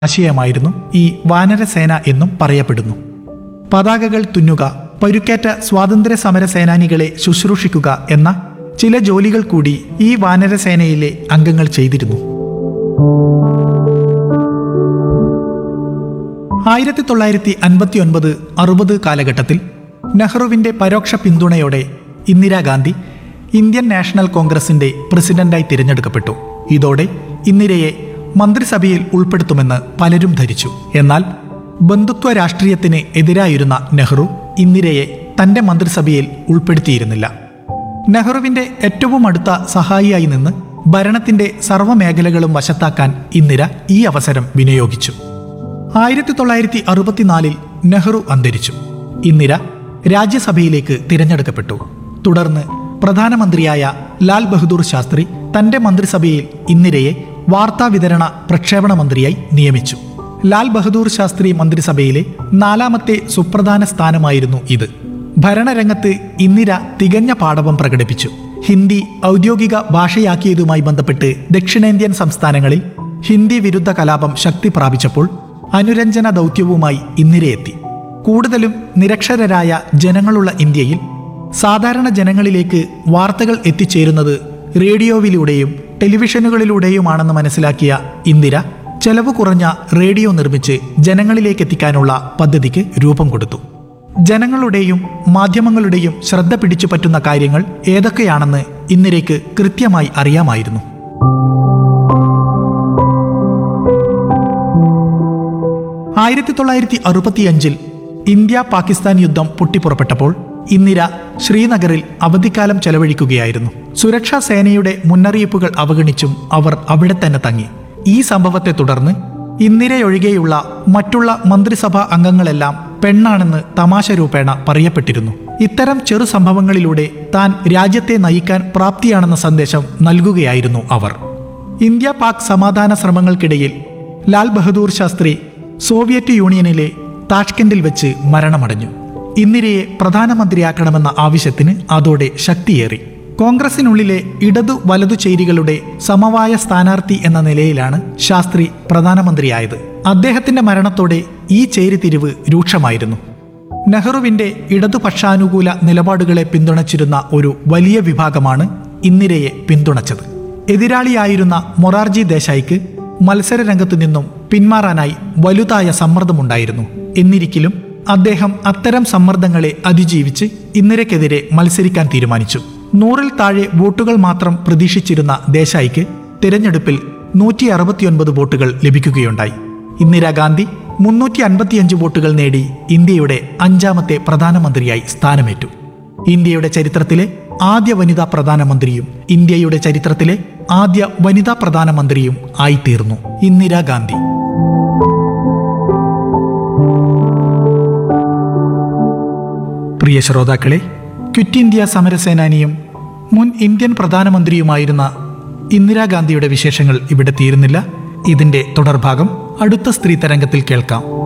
ആശയമായിരുന്നു ഈ വാനരസേന എന്നും പറയപ്പെടുന്നു പതാകകൾ തുന്നുക പരുക്കേറ്റ സ്വാതന്ത്ര്യ സമര സേനാനികളെ ശുശ്രൂഷിക്കുക എന്ന ചില ജോലികൾ കൂടി ഈ വാനരസേനയിലെ അംഗങ്ങൾ ചെയ്തിരുന്നു ആയിരത്തി തൊള്ളായിരത്തി അൻപത്തി ഒൻപത് അറുപത് കാലഘട്ടത്തിൽ നെഹ്റുവിന്റെ പരോക്ഷ പിന്തുണയോടെ ഇന്ദിരാഗാന്ധി ഇന്ത്യൻ നാഷണൽ കോൺഗ്രസിന്റെ പ്രസിഡന്റായി തിരഞ്ഞെടുക്കപ്പെട്ടു ഇതോടെ ഇന്ദിരയെ മന്ത്രിസഭയിൽ ഉൾപ്പെടുത്തുമെന്ന് പലരും ധരിച്ചു എന്നാൽ ബന്ധുത്വ രാഷ്ട്രീയത്തിന് എതിരായിരുന്ന നെഹ്റു ഇന്ദിരയെ തന്റെ മന്ത്രിസഭയിൽ ഉൾപ്പെടുത്തിയിരുന്നില്ല നെഹ്റുവിന്റെ ഏറ്റവും അടുത്ത സഹായിയായി നിന്ന് ഭരണത്തിന്റെ സർവ്വമേഖലകളും വശത്താക്കാൻ ഇന്ദിര ഈ അവസരം വിനിയോഗിച്ചു ആയിരത്തി തൊള്ളായിരത്തി അറുപത്തിനാലിൽ നെഹ്റു അന്തരിച്ചു ഇന്ദിര രാജ്യസഭയിലേക്ക് തിരഞ്ഞെടുക്കപ്പെട്ടു തുടർന്ന് പ്രധാനമന്ത്രിയായ ലാൽ ബഹദൂർ ശാസ്ത്രി തന്റെ മന്ത്രിസഭയിൽ ഇന്ദിരയെ വാർത്താവിതരണ പ്രക്ഷേപണ മന്ത്രിയായി നിയമിച്ചു ലാൽ ബഹദൂർ ശാസ്ത്രി മന്ത്രിസഭയിലെ നാലാമത്തെ സുപ്രധാന സ്ഥാനമായിരുന്നു ഇത് ഭരണരംഗത്ത് ഇന്ദിര തികഞ്ഞ പാടവം പ്രകടിപ്പിച്ചു ഹിന്ദി ഔദ്യോഗിക ഭാഷയാക്കിയതുമായി ബന്ധപ്പെട്ട് ദക്ഷിണേന്ത്യൻ സംസ്ഥാനങ്ങളിൽ ഹിന്ദി വിരുദ്ധ കലാപം ശക്തി പ്രാപിച്ചപ്പോൾ അനുരഞ്ജന ദൗത്യവുമായി ഇന്ദിരയെത്തി കൂടുതലും നിരക്ഷരരായ ജനങ്ങളുള്ള ഇന്ത്യയിൽ സാധാരണ ജനങ്ങളിലേക്ക് വാർത്തകൾ എത്തിച്ചേരുന്നത് റേഡിയോവിലൂടെയും ടെലിവിഷനുകളിലൂടെയുമാണെന്ന് മനസ്സിലാക്കിയ ഇന്ദിര ചെലവ് കുറഞ്ഞ റേഡിയോ നിർമ്മിച്ച് ജനങ്ങളിലേക്ക് എത്തിക്കാനുള്ള പദ്ധതിക്ക് രൂപം കൊടുത്തു ജനങ്ങളുടെയും മാധ്യമങ്ങളുടെയും ശ്രദ്ധ പിടിച്ചു പറ്റുന്ന കാര്യങ്ങൾ ഏതൊക്കെയാണെന്ന് ഇന്ദിരയ്ക്ക് കൃത്യമായി അറിയാമായിരുന്നു ആയിരത്തി തൊള്ളായിരത്തി അറുപത്തിയഞ്ചിൽ ഇന്ത്യ പാകിസ്ഥാൻ യുദ്ധം പൊട്ടിപ്പുറപ്പെട്ടപ്പോൾ ഇന്ദിര ശ്രീനഗറിൽ അവധിക്കാലം ചെലവഴിക്കുകയായിരുന്നു സുരക്ഷാ സേനയുടെ മുന്നറിയിപ്പുകൾ അവഗണിച്ചും അവർ അവിടെ തന്നെ തങ്ങി ഈ സംഭവത്തെ തുടർന്ന് ഇന്ദിരയൊഴികെയുള്ള മറ്റുള്ള മന്ത്രിസഭാ അംഗങ്ങളെല്ലാം പെണ്ണാണെന്ന് തമാശ രൂപേണ പറയപ്പെട്ടിരുന്നു ഇത്തരം ചെറു സംഭവങ്ങളിലൂടെ താൻ രാജ്യത്തെ നയിക്കാൻ പ്രാപ്തിയാണെന്ന സന്ദേശം നൽകുകയായിരുന്നു അവർ ഇന്ത്യ പാക് സമാധാന ശ്രമങ്ങൾക്കിടയിൽ ലാൽ ബഹദൂർ ശാസ്ത്രി സോവിയറ്റ് യൂണിയനിലെ താഷ്കെൻഡിൽ വെച്ച് മരണമടഞ്ഞു ഇന്ദിരയെ പ്രധാനമന്ത്രിയാക്കണമെന്ന ആവശ്യത്തിന് അതോടെ ശക്തിയേറി കോൺഗ്രസിനുള്ളിലെ ഇടതു വലതു ചേരികളുടെ സമവായ സ്ഥാനാർത്ഥി എന്ന നിലയിലാണ് ശാസ്ത്രി പ്രധാനമന്ത്രിയായത് അദ്ദേഹത്തിന്റെ മരണത്തോടെ ഈ ചേരിതിരിവ് രൂക്ഷമായിരുന്നു നെഹ്റുവിന്റെ ഇടതുപക്ഷാനുകൂല നിലപാടുകളെ പിന്തുണച്ചിരുന്ന ഒരു വലിയ വിഭാഗമാണ് ഇന്ദിരയെ പിന്തുണച്ചത് എതിരാളിയായിരുന്ന മൊറാർജി ദേശായിക്ക് മത്സര രംഗത്തു നിന്നും പിന്മാറാനായി വലുതായ സമ്മർദ്ദമുണ്ടായിരുന്നു എന്നിരിക്കലും അദ്ദേഹം അത്തരം സമ്മർദ്ദങ്ങളെ അതിജീവിച്ച് ഇന്ദിരയ്ക്കെതിരെ മത്സരിക്കാൻ തീരുമാനിച്ചു നൂറിൽ താഴെ വോട്ടുകൾ മാത്രം പ്രതീക്ഷിച്ചിരുന്ന ദേശായിക്ക് തിരഞ്ഞെടുപ്പിൽ നൂറ്റി അറുപത്തിയൊൻപത് വോട്ടുകൾ ലഭിക്കുകയുണ്ടായി ഇന്ദിരാഗാന്ധി മുന്നൂറ്റി അൻപത്തിയഞ്ച് വോട്ടുകൾ നേടി ഇന്ത്യയുടെ അഞ്ചാമത്തെ പ്രധാനമന്ത്രിയായി സ്ഥാനമേറ്റു ഇന്ത്യയുടെ ചരിത്രത്തിലെ ആദ്യ വനിതാ പ്രധാനമന്ത്രിയും ഇന്ത്യയുടെ ചരിത്രത്തിലെ ആദ്യ വനിതാ പ്രധാനമന്ത്രിയും ആയിത്തീർന്നു ഇന്ദിരാഗാന്ധി പ്രിയ ശ്രോതാക്കളെ ക്വിറ്റ് ഇന്ത്യ സമരസേനാനിയും മുൻ ഇന്ത്യൻ പ്രധാനമന്ത്രിയുമായിരുന്ന ഇന്ദിരാഗാന്ധിയുടെ വിശേഷങ്ങൾ ഇവിടെ തീരുന്നില്ല ഇതിന്റെ തുടർഭാഗം അടുത്ത സ്ത്രീ തരംഗത്തിൽ കേൾക്കാം